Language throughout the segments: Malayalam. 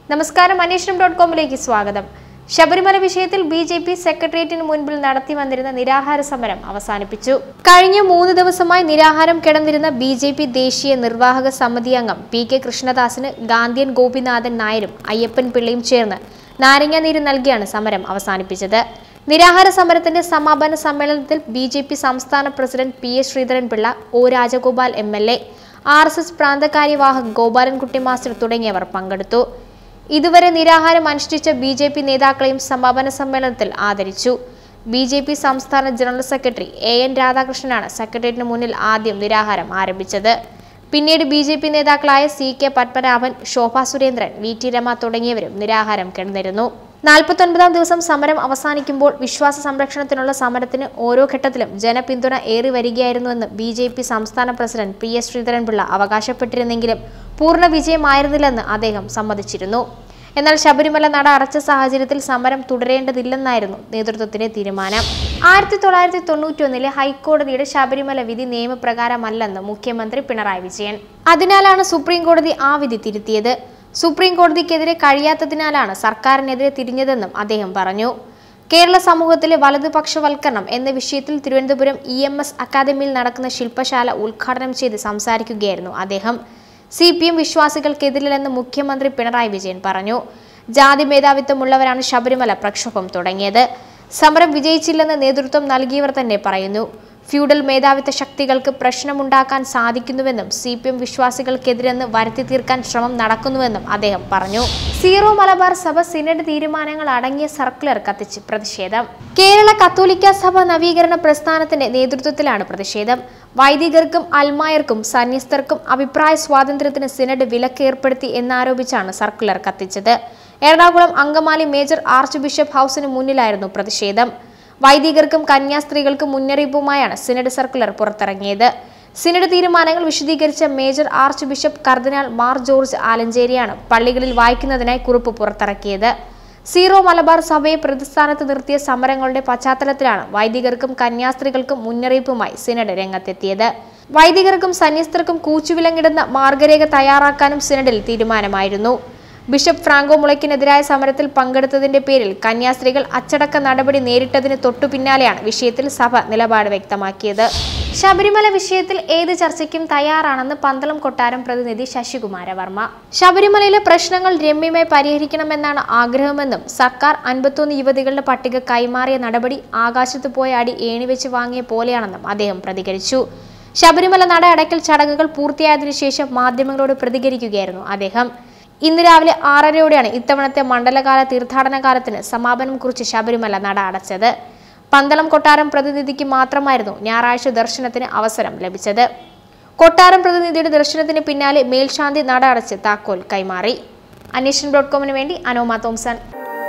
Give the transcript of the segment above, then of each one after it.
നമസ്കാരം അന്വേഷണം ഡോട്ട് കോമിലേക്ക് സ്വാഗതം ശബരിമല വിഷയത്തിൽ ബി ജെ പി സെക്രട്ടേറിയറ്റിന് മുൻപിൽ നടത്തി വന്നിരുന്ന നിരാഹാര സമരം അവസാനിപ്പിച്ചു കഴിഞ്ഞ മൂന്ന് ദിവസമായി നിരാഹാരം കിടന്നിരുന്ന ബി ജെ പി ദേശീയ നിർവാഹക സമിതി അംഗം പി കെ കൃഷ്ണദാസിന് ഗാന്ധിയൻ ഗോപിനാഥൻ നായരും അയ്യപ്പൻ പിള്ളയും ചേർന്ന് നാരങ്ങ നീര് നൽകിയാണ് സമരം അവസാനിപ്പിച്ചത് നിരാഹാര സമരത്തിന്റെ സമാപന സമ്മേളനത്തിൽ ബി ജെ പി സംസ്ഥാന president P S Sreedharan Pillai O Rajagopal M L A R S S പ്രാന്തകാര്യവാഹക് ഗോപാലൻകുട്ടി മാസ്റ്റർ തുടങ്ങിയവർ പങ്കെടുത്തു ഇതുവരെ നിരാഹാരം അനുഷ്ഠിച്ച ബി ജെ പി നേതാക്കളെയും സമാപന സമ്മേളനത്തിൽ ആദരിച്ചു ബി ജെ പി സംസ്ഥാന ജനറൽ സെക്രട്ടറി എ എൻ രാധാകൃഷ്ണനാണ് സെക്രട്ടേറിയറ്റിന് മുന്നിൽ ആദ്യം നിരാഹാരം ആരംഭിച്ചത് പിന്നീട് ബി ജെ പി നേതാക്കളായ C K Padmanabhan Sobha Surendran V T Rama തുടങ്ങിയവരും നിരാഹാരം കിടന്നിരുന്നു നാൽപ്പത്തൊൻപതാം ദിവസം സമരം അവസാനിക്കുമ്പോൾ വിശ്വാസ സംരക്ഷണത്തിനുള്ള സമരത്തിന് ഓരോ ഘട്ടത്തിലും ജനപിന്തുണ ഏറി വരികയായിരുന്നുവെന്ന് ബി ജെ പി സംസ്ഥാന പ്രസിഡന്റ് പി എസ് ശ്രീധരൻപിള്ള അവകാശപ്പെട്ടിരുന്നെങ്കിലും പൂർണ്ണ വിജയമായിരുന്നില്ലെന്ന് അദ്ദേഹം സമ്മതിച്ചിരുന്നു എന്നാൽ ശബരിമല നട അടച്ച സാഹചര്യത്തിൽ സമരം തുടരേണ്ടതില്ലെന്നായിരുന്നു നേതൃത്വത്തിന്റെ തീരുമാനം ആയിരത്തി തൊള്ളായിരത്തി തൊണ്ണൂറ്റൊന്നിലെ ഹൈക്കോടതിയുടെ ശബരിമല വിധി നിയമപ്രകാരമല്ലെന്ന് മുഖ്യമന്ത്രി പിണറായി വിജയൻ അതിനാലാണ് സുപ്രീം കോടതി ആ വിധി തിരുത്തിയത് സുപ്രീം കോടതിക്കെതിരെ കഴിയാത്തതിനാലാണ് സർക്കാരിനെതിരെ തിരിഞ്ഞതെന്നും അദ്ദേഹം പറഞ്ഞു കേരള സമൂഹത്തിലെ വലതുപക്ഷവൽക്കരണം എന്ന വിഷയത്തിൽ തിരുവനന്തപുരം ഇ എം എസ് അക്കാദമിയിൽ നടക്കുന്ന ശില്പശാല ഉദ്ഘാടനം ചെയ്ത് സംസാരിക്കുകയായിരുന്നു അദ്ദേഹം സി പി എം വിശ്വാസികൾക്കെതിരില്ലെന്ന് മുഖ്യമന്ത്രി പിണറായി വിജയൻ പറഞ്ഞു ജാതി മേധാവിത്വമുള്ളവരാണ് ശബരിമല പ്രക്ഷോഭം തുടങ്ങിയത് സമരം വിജയിച്ചില്ലെന്ന് നേതൃത്വം നൽകിയവർ തന്നെ പറയുന്നു ഫ്യൂഡൽ മേധാവിത്വ ശക്തികൾക്ക് പ്രശ്നമുണ്ടാക്കാൻ സാധിക്കുന്നുവെന്നും സി പി എം വിശ്വാസികൾക്കെതിരെന്ന് വരുത്തി തീർക്കാൻ ശ്രമം നടക്കുന്നുവെന്നും അദ്ദേഹം പറഞ്ഞു സീറോ മലബാർ സഭ സിനഡ് തീരുമാനങ്ങൾ അടങ്ങിയ സർക്കുലർ കത്തിച്ച് പ്രതിഷേധം കേരള കത്തോലിക്ക സഭ നവീകരണ പ്രസ്ഥാനത്തിന്റെ നേതൃത്വത്തിലാണ് പ്രതിഷേധം വൈദികർക്കും അൽമായർക്കും സന്യസ്തർക്കും അഭിപ്രായ സ്വാതന്ത്ര്യത്തിന് സിനഡ് വിലക്ക് ഏർപ്പെടുത്തി എന്നാരോപിച്ചാണ് സർക്കുലർ കത്തിച്ചത് Ernakulam Angamaly major archbishop ഹൗസിന് മുന്നിലായിരുന്നു പ്രതിഷേധം വൈദികർക്കും കന്യാസ്ത്രീകൾക്കും മുന്നറിയിപ്പുമായാണ് സിനഡ് സർക്കുലർ പുറത്തിറങ്ങിയത് സിനഡ് തീരുമാനങ്ങൾ വിശദീകരിച്ച major archbishop cardinal Mar George ആലഞ്ചേരിയാണ് പള്ളികളിൽ വായിക്കുന്നതിനായി കുറിപ്പ് പുറത്തിറക്കിയത് സീറോ മലബാർ സഭയെ പ്രതിസ്ഥാനത്ത് നിർത്തിയ സമരങ്ങളുടെ പശ്ചാത്തലത്തിലാണ് വൈദികർക്കും കന്യാസ്ത്രീകൾക്കും മുന്നറിയിപ്പുമായി സിനഡ് രംഗത്തെത്തിയത് വൈദികർക്കും സന്യസ്തർക്കും കൂച്ചുവിലങ്ങിടുന്ന മാർഗരേഖ തയ്യാറാക്കാനും സിനഡിൽ തീരുമാനമായിരുന്നു ബിഷപ്പ് ഫ്രാങ്കോ മുളയ്ക്കിനെതിരായ സമരത്തിൽ പങ്കെടുത്തതിന്റെ പേരിൽ കന്യാസ്ത്രീകൾ അച്ചടക്ക നടപടി നേരിട്ടതിന് തൊട്ടു പിന്നാലെയാണ് വിഷയത്തിൽ സഭ നിലപാട് വ്യക്തമാക്കിയത് ശബരിമല വിഷയത്തിൽ ഏത് ചർച്ചയ്ക്കും തയ്യാറാണെന്ന് പന്തളം കൊട്ടാരം പ്രതിനിധി ശശികുമാര വർമ്മ ശബരിമലയിലെ പ്രശ്നങ്ങൾ രമ്യമായി പരിഹരിക്കണമെന്നാണ് ആഗ്രഹമെന്നും സർക്കാർ അൻപത്തൊന്ന് യുവതികളുടെ പട്ടിക കൈമാറിയ നടപടി ആകാശത്ത് പോയ അടി ഏണിവെച്ച് വാങ്ങിയ പോലെയാണെന്നും അദ്ദേഹം പ്രതികരിച്ചു ശബരിമല നട അടയ്ക്കൽ ചടങ്ങുകൾ പൂർത്തിയായതിനു ശേഷം മാധ്യമങ്ങളോട് പ്രതികരിക്കുകയായിരുന്നു അദ്ദേഹം ഇന്ന് രാവിലെ ആറരയോടെയാണ് ഇത്തവണത്തെ മണ്ഡലകാല തീർത്ഥാടന കാലത്തിന് സമാപനം കുറിച്ച് ശബരിമല നട അടച്ചത് പന്തളം കൊട്ടാരം പ്രതിനിധിക്ക് മാത്രമായിരുന്നു ഞായറാഴ്ച ദർശനത്തിന് അവസരം ലഭിച്ചത് കൊട്ടാരം പ്രതിനിധിയുടെ ദർശനത്തിന് പിന്നാലെ മേൽശാന്തി നട അടച്ച് താക്കോൽ കൈമാറി അന്വേഷണം ഡോട്ട് കോമിന് വേണ്ടി Anoma Thomson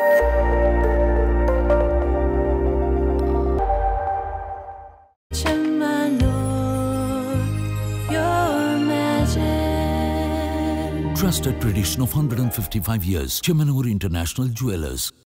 my Lord, your magic. Trusted tradition of 155 years. Chemanur International Jewelers.